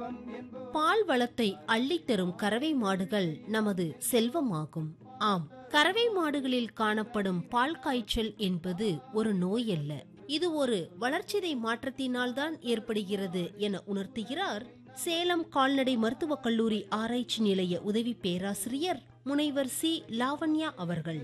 பால் வளத்தை அள்ளித் தரும் கறவை மாடுகள் நமது செல்வமாகும் ஆம் கறவை மாடுகளில் காணப்படும் பால் காய்ச்சல் என்பது ஒரு நோய் அல்ல இது ஒரு வளர்ச்சிதை மாற்றத்தினால்தான் ஏற்படுகிறது என உணர்த்துகிறார் சேலம் கால்நடை மருத்துவக் கல்லூரி ஆராய்ச்சி நிலைய உதவி பேராசிரியர் முனைவர் சி லாவண்யா அவர்கள்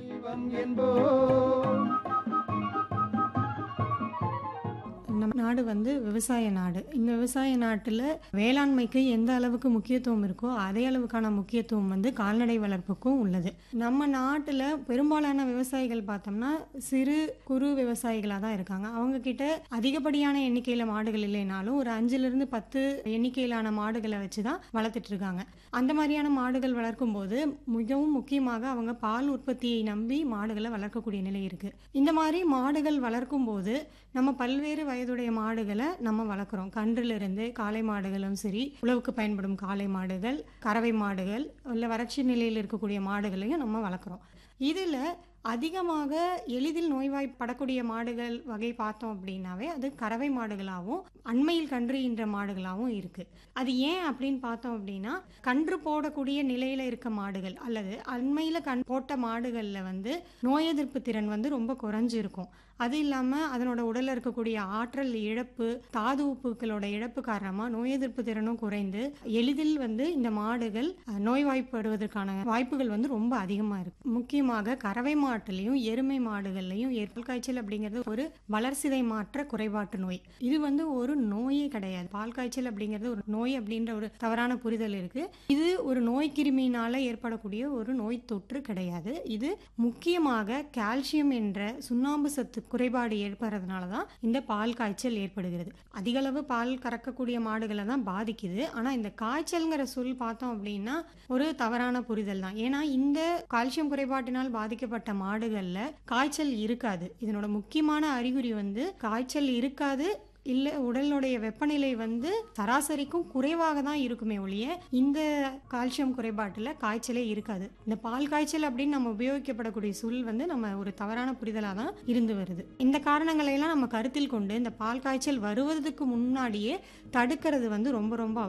நம்ம நாடு வந்து விவசாய நாடு இந்த விவசாய நாட்டில் வேளாண்மைக்கு எந்த அளவுக்கு முக்கியத்துவம் இருக்கோ அதே அளவுக்கான முக்கியத்துவம் வந்து கால்நடை வளர்ப்புக்கும் உள்ளது நம்ம நாட்டில் பெரும்பாலான விவசாயிகள் பார்த்தோம்னா சிறு குறு விவசாயிகளாக தான் இருக்காங்க அவங்க கிட்ட அதிகப்படியான எண்ணிக்கையில் மாடுகள் இல்லைனாலும் ஒரு அஞ்சுலேருந்து பத்து எண்ணிக்கையிலான மாடுகளை வச்சு தான் வளர்த்துட்டு இருக்காங்க அந்த மாதிரியான மாடுகள் வளர்க்கும் போது மிகவும் முக்கியமாக அவங்க பால் உற்பத்தியை நம்பி மாடுகளை வளர்க்கக்கூடிய நிலை இருக்கு இந்த மாதிரி மாடுகள் வளர்க்கும் போது நம்ம பல்வேறு வயதுடைய மாடுகளை நம்ம வளர்க்குறோம் கன்றிலிருந்து காளை மாடுகளும் சரி உழவுக்கு பயன்படும் காளை மாடுகள் கறவை மாடுகள் இல்லை வறட்சி நிலையில் இருக்கக்கூடிய மாடுகளையும் நம்ம வளர்க்குறோம் இதில் அதிகமாக எளிதில் நோய்வாய்ப்படக்கூடிய மாடுகள் வகை பார்த்தோம் அப்படின்னாவே அது கறவை மாடுகளாகவும் அண்மையில் கன்றுகின்ற மாடுகளாகவும் இருக்கு அது ஏன் அப்படின்னு பார்த்தோம் அப்படின்னா கன்று போடக்கூடிய நிலையில இருக்க மாடுகள் அல்லது அண்மையில் கண் போட்ட மாடுகளில் வந்து நோய் எதிர்ப்பு திறன் வந்து ரொம்ப குறைஞ்சு இருக்கும் அது இல்லாமல் அதனோட உடலில் இருக்கக்கூடிய ஆற்றல் இழப்பு தாது உப்புகளோட இழப்பு காரணமாக நோய் எதிர்ப்பு திறனும் குறைந்து எளிதில் வந்து இந்த மாடுகள் அஹ், நோய்வாய்ப்படுவதற்கான வாய்ப்புகள் வந்து ரொம்ப அதிகமாக இருக்கு முக்கியமாக கறவை மாட்டுலையும் எருமை மாடுகள்லையும் ஏற்பல் காய்ச்சல் அப்படிங்கிறது ஒரு வளர்சிதை மாற்ற குறைபாட்டு நோய் இது வந்து ஒரு நோயே கிடையாது பால் காய்ச்சல் அப்படிங்கிறது ஒரு நோய் அப்படின்ற ஒரு தவறான புரிதல் இருக்கு இது ஒரு நோய் கிருமியினால ஏற்படக்கூடிய ஒரு நோய் தொற்று கிடையாது இது முக்கியமாக கால்சியம் என்ற சுண்ணாம்பு சத்து குறைபாடு ஏற்படுறதுனால தான் இந்த பால் காய்ச்சல் ஏற்படுகிறது அதிக அளவு பால் கறக்கக்கூடிய மாடுகளை தான் பாதிக்குது ஆனா இந்த காய்ச்சல்ங்கிற சொல் பார்த்தோம் அப்படின்னா ஒரு தவறான புரிதல் தான் ஏன்னா இந்த கால்சியம் குறைபாட்டினால் பாதிக்கப்பட்ட மாடுகள்ல காய்ச்சல் இருக்காது இதனோட முக்கியமான அறிகுறி வந்து காய்ச்சல் இருக்காது இல்ல உடலுடைய வெப்பநிலை வந்து சராசரிக்கும் குறைவாக தான் இருக்குமே ஒழிய இந்த கால்சியம் குறைபாட்டுல காய்ச்சலே இருக்காது இந்த பால் காய்ச்சல் அப்படின்னு நம்ம உபயோகிக்கப்படக்கூடிய சொல் வந்து நம்ம ஒரு தவறான புரிதலாக தான் இருந்து வருது இந்த காரணங்களை எல்லாம் நம்ம கருத்தில் கொண்டு இந்த பால் காய்ச்சல் வருவதற்கு முன்னாடியே தடுக்கிறது வந்து ரொம்ப ரொம்ப